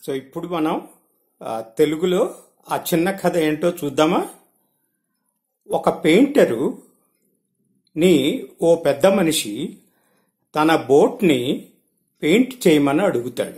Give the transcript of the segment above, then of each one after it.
so ఇప్పుడు మనం ఆ, తెలుగులో ఆ చిన్న కథ ఏంటో చూద్దామా ఒక పెయింటరు ని ఓ పెద్ద మనిషి తన బోట్ని పెయింట్ చేయమని అడుగుతాడు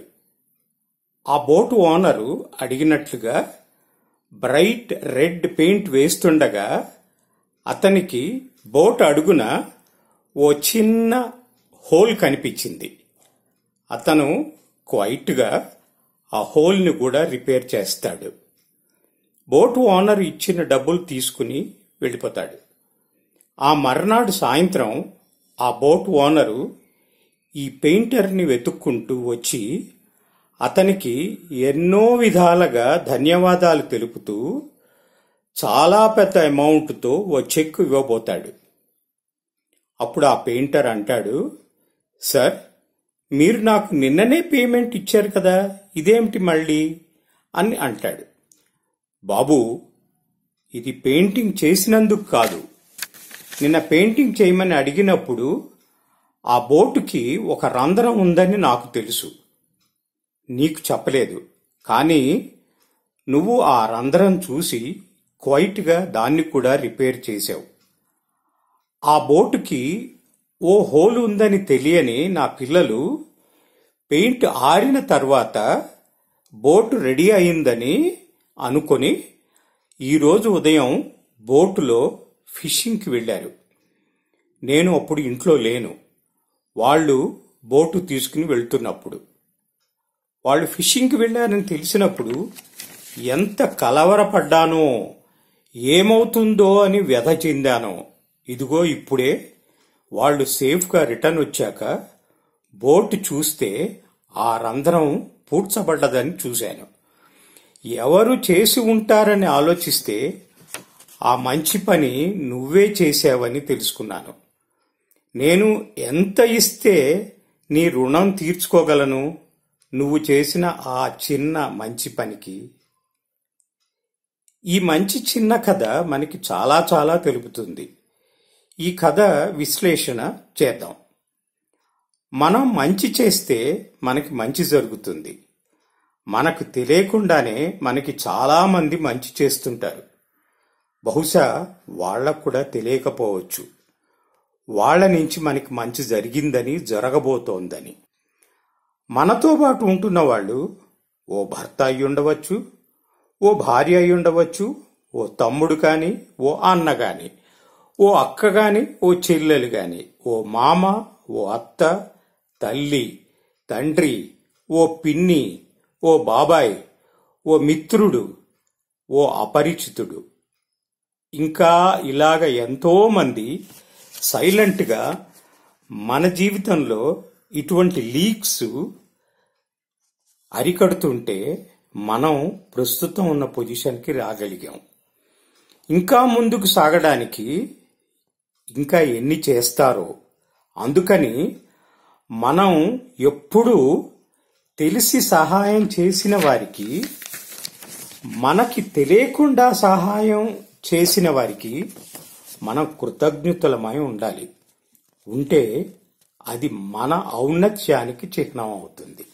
ఆ బోట్ ఓనరు అడిగినట్లుగా బ్రైట్ రెడ్ పెయింట్ వేస్తుండగా అతనికి బోట్ అడుగున ఓ చిన్న హోల్ కనిపించింది అతను క్వైట్గా ఆ హోల్ని కూడా రిపేర్ చేస్తాడు బోటు ఓనర్ ఇచ్చిన డబ్బులు తీసుకుని వెళ్ళిపోతాడు ఆ మర్నాడు సాయంత్రం ఆ బోట్ ఓనరు ఈ పెయింటర్ని వెతుక్కుంటూ వచ్చి అతనికి ఎన్నో విధాలుగా ధన్యవాదాలు తెలుపుతూ చాలా పెద్ద అమౌంట్తో ఓ చెక్ ఇవ్వబోతాడు అప్పుడు ఆ పెయింటర్ అంటాడు సార్ మీరు నాకు నిన్ననే పేమెంట్ ఇచ్చారు కదా ఇదేమిటి మళ్ళీ అని అంటాడు బాబు ఇది పెయింటింగ్ చేసినందుకు కాదు నిన్న పెయింటింగ్ చేయమని అడిగినప్పుడు ఆ బోటుకి ఒక రంధ్రం ఉందని నాకు తెలుసు నీకు చెప్పలేదు కానీ నువ్వు ఆ రంధ్రం చూసి క్వైట్గా దాన్ని కూడా రిపేర్ చేశావు ఆ బోటుకి ఓ హోల్ ఉందని తెలియని నా పిల్లలు పెయింట్ ఆరిన తర్వాత బోటు రెడీ అయిందని అనుకొని ఈరోజు ఉదయం బోటులో ఫిషింగ్కి వెళ్ళారు నేను అప్పుడు ఇంట్లో లేను వాళ్ళు బోటు తీసుకుని వెళ్తున్నప్పుడు వాళ్ళు ఫిషింగ్కి వెళ్ళారని తెలిసినప్పుడు ఎంత కలవరపడ్డానో ఏమవుతుందో అని వ్యధ చెందానో ఇదిగో ఇప్పుడే వాళ్ళు సేఫ్గా రిటర్న్ వచ్చాక బోట్ చూస్తే ఆ రంధ్రం పూడ్చబడ్డదని చూశాను ఎవరు చేసి ఉంటారని ఆలోచిస్తే ఆ మంచి పని నువ్వే చేశావని తెలుసుకున్నాను నేను ఎంత ఇస్తే నీ రుణం తీర్చుకోగలను నువ్వు చేసిన ఆ చిన్న మంచి పనికి ఈ మంచి చిన్న కథ మనకి చాలా చాలా తెలుపుతుంది ఈ కథ విశ్లేషణ చేద్దాం మనం మంచి చేస్తే మనకి మంచి జరుగుతుంది మనకు తెలియకుండానే మనకి చాలా మంది మంచి చేస్తుంటారు బహుశా వాళ్ళకు కూడా తెలియకపోవచ్చు వాళ్ళ నుంచి మనకి మంచి జరిగిందని జరగబోతోందని మనతో పాటు ఉంటున్న వాళ్ళు ఓ భర్త అయి ఉండవచ్చు ఓ భార్య అయి ఉండవచ్చు ఓ తమ్ముడు కాని ఓ అన్న గాని ఓ అక్క గాని ఓ చెల్లెలు గాని ఓ మామ ఓ అత్త తల్లి తండ్రి ఓ పిన్ని ఓ బాబాయ్ ఓ మిత్రుడు ఓ అపరిచితుడు ఇంకా ఇలాగ ఎంతో మంది సైలెంట్గా మన జీవితంలో ఇటువంటి లీక్స్ అరికడుతుంటే మనం ప్రస్తుతం ఉన్న పొజిషన్కి రాగలిగాం ఇంకా ముందుకు సాగడానికి ఇంకా ఎన్ని చేస్తారో అందుకని మనం ఎప్పుడూ తెలిసి సహాయం చేసిన వారికి మనకి తెలియకుండా సహాయం చేసిన వారికి మనం కృతజ్ఞతలమై ఉండాలి ఉంటే అది మన ఔన్నత్యానికి చిహ్నం అవుతుంది